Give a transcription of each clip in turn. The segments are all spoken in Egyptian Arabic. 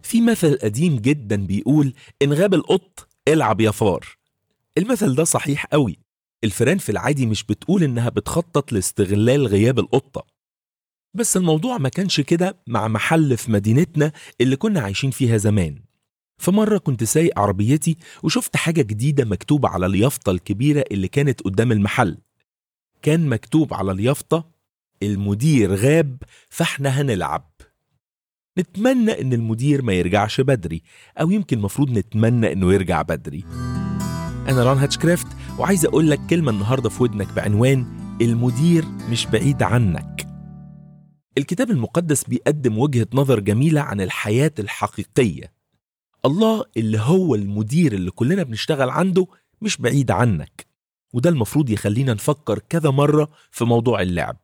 في مثل قديم جدا بيقول إن غاب القط العب يا فار المثل ده صحيح قوي الفيران في العادي مش بتقول إنها بتخطط لاستغلال غياب القطة بس الموضوع ما كانش كده مع محل في مدينتنا اللي كنا عايشين فيها زمان فمرة كنت سايق عربيتي وشفت حاجة جديدة مكتوبة على اليافطة الكبيرة اللي كانت قدام المحل كان مكتوب على اليافطة المدير غاب فاحنا هنلعب نتمنى ان المدير ما يرجعش بدري او يمكن مفروض نتمنى انه يرجع بدري انا ران هاتشكرافت وعايز اقول لك كلمة النهاردة في ودنك بعنوان المدير مش بعيد عنك الكتاب المقدس بيقدم وجهة نظر جميلة عن الحياة الحقيقية الله اللي هو المدير اللي كلنا بنشتغل عنده مش بعيد عنك وده المفروض يخلينا نفكر كذا مرة في موضوع اللعب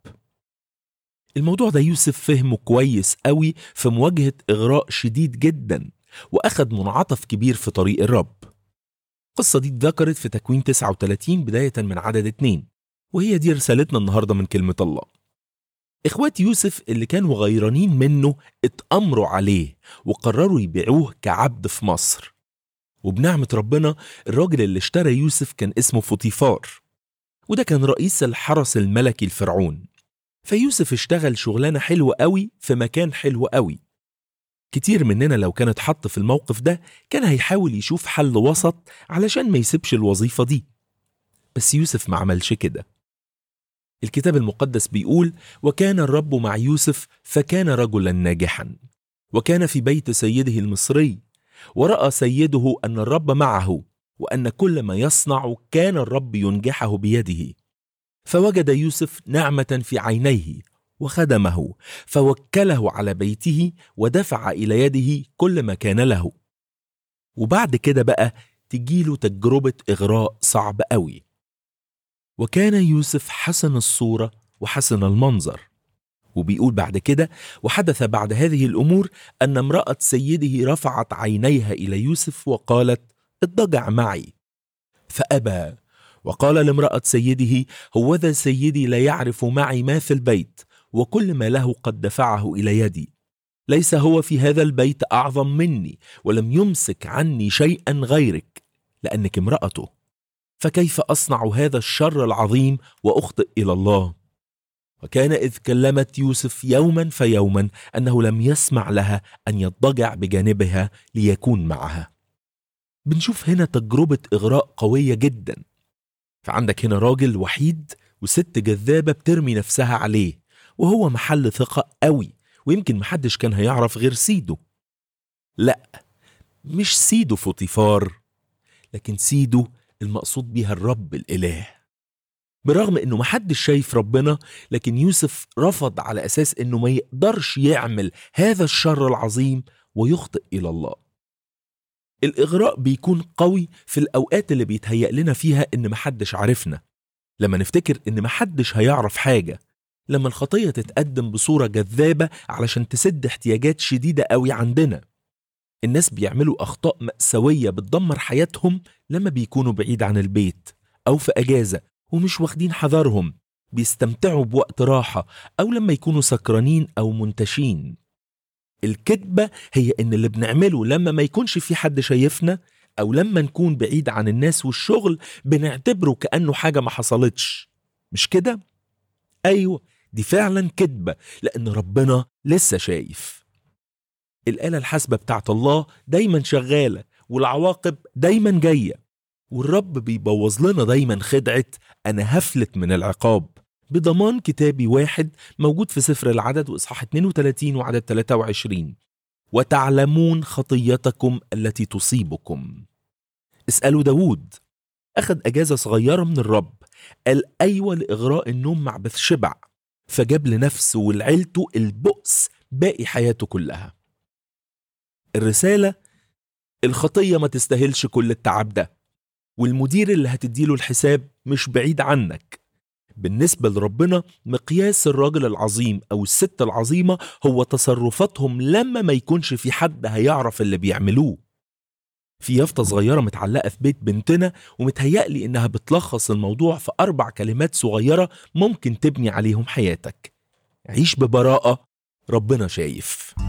الموضوع ده يوسف فهمه كويس قوي في مواجهة إغراء شديد جدا وأخد منعطف كبير في طريق الرب القصة دي اتذكرت في تكوين 39 بداية من عدد اتنين وهي دي رسالتنا النهاردة من كلمة الله إخوات يوسف اللي كانوا غيرانين منه اتأمروا عليه وقرروا يبيعوه كعبد في مصر وبنعمة ربنا الراجل اللي اشترى يوسف كان اسمه فوتيفار وده كان رئيس الحرس الملكي الفرعون فيوسف اشتغل شغلانة حلوة قوي في مكان حلو قوي كتير مننا لو كان اتحط في الموقف ده كان هيحاول يشوف حل وسط علشان ما يسيبش الوظيفة دي بس يوسف ما عملش كده الكتاب المقدس بيقول وكان الرب مع يوسف فكان رجلا ناجحا وكان في بيت سيده المصري وراى سيده ان الرب معه وان كل ما يصنع كان الرب ينجحه بيده فوجد يوسف نعمه في عينيه وخدمه فوكله على بيته ودفع الى يده كل ما كان له وبعد كده بقى تجيله تجربه اغراء صعب قوي وكان يوسف حسن الصورة وحسن المنظر وبيقول بعد كده وحدث بعد هذه الأمور أن امرأة سيده رفعت عينيها إلى يوسف وقالت اضطجع معي فأبى وقال لامرأة سيده هوذا سيدي لا يعرف معي ما في البيت وكل ما له قد دفعه إلى يدي ليس هو في هذا البيت أعظم مني ولم يمسك عني شيئا غيرك لأنك امرأته فكيف اصنع هذا الشر العظيم واخطئ الى الله وكان اذ كلمت يوسف يوما فيوما انه لم يسمع لها ان يضطجع بجانبها ليكون معها بنشوف هنا تجربه اغراء قويه جدا فعندك هنا راجل وحيد وست جذابه بترمي نفسها عليه وهو محل ثقه قوي ويمكن محدش كان هيعرف غير سيده لا مش سيده فوتيفار لكن سيده المقصود بيها الرب الإله برغم انه محدش شايف ربنا لكن يوسف رفض على اساس انه ما يقدرش يعمل هذا الشر العظيم ويخطئ الى الله الاغراء بيكون قوي في الاوقات اللي بيتهيأ لنا فيها ان محدش عارفنا لما نفتكر ان محدش هيعرف حاجه لما الخطيه تتقدم بصوره جذابه علشان تسد احتياجات شديده قوي عندنا الناس بيعملوا أخطاء مأساوية بتدمر حياتهم لما بيكونوا بعيد عن البيت أو في أجازة ومش واخدين حذرهم بيستمتعوا بوقت راحة أو لما يكونوا سكرانين أو منتشين الكذبة هي إن اللي بنعمله لما ما يكونش في حد شايفنا أو لما نكون بعيد عن الناس والشغل بنعتبره كأنه حاجة ما حصلتش مش كده؟ أيوة دي فعلا كذبة لأن ربنا لسه شايف الآلة الحاسبة بتاعت الله دايما شغالة والعواقب دايما جاية والرب بيبوظ لنا دايما خدعة أنا هفلت من العقاب بضمان كتابي واحد موجود في سفر العدد وإصحاح 32 وعدد 23 وتعلمون خطيتكم التي تصيبكم اسألوا داود أخذ أجازة صغيرة من الرب قال أيوة لإغراء النوم مع بثشبع فجاب لنفسه ولعيلته البؤس باقي حياته كلها الرسالة الخطية ما تستاهلش كل التعب ده والمدير اللي هتديله الحساب مش بعيد عنك بالنسبة لربنا مقياس الراجل العظيم أو الست العظيمة هو تصرفاتهم لما ما يكونش في حد هيعرف اللي بيعملوه في يافطة صغيرة متعلقة في بيت بنتنا ومتهيألي إنها بتلخص الموضوع في أربع كلمات صغيرة ممكن تبني عليهم حياتك عيش ببراءة ربنا شايف